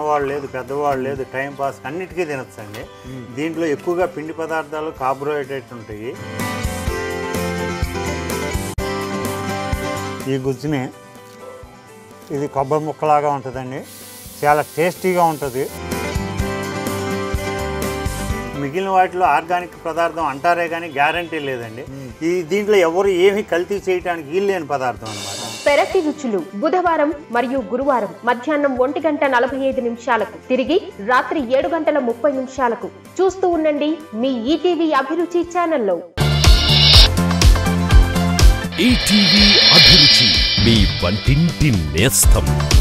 చిన్నవాళ్ళు లేదు పెద్దవాళ్ళు లేదు టైం పాస్ అన్నిటికీ తినొచ్చండి దీంట్లో ఎక్కువగా పిండి పదార్థాలు కార్బోహైడ్రేట్ ఉంటాయి ఈ గుజ్జుని ఇది కొబ్బరి ముక్కలాగా ఉంటుందండి చాలా టేస్టీగా ఉంటుంది మిగిలిన వాటిలో ఆర్గానిక్ పదార్థం అంటారే కానీ గ్యారంటీ లేదండి ఈ దీంట్లో ఎవరు ఏమీ కల్తీ చేయడానికి వీల్లేని పదార్థం అనమాట పెరటి రుచులు బుధవారం మరియు గురువారం మధ్యాహ్నం ఒంటి గంట నలభై ఐదు నిమిషాలకు తిరిగి రాత్రి ఏడు గంటల ముప్పై నిమిషాలకు చూస్తూ ఉండండి మీ ఈటీవీ అభిరుచి ఛానల్లో ఈటీవీ అభిరుచి మీ వంటింటి నేస్తం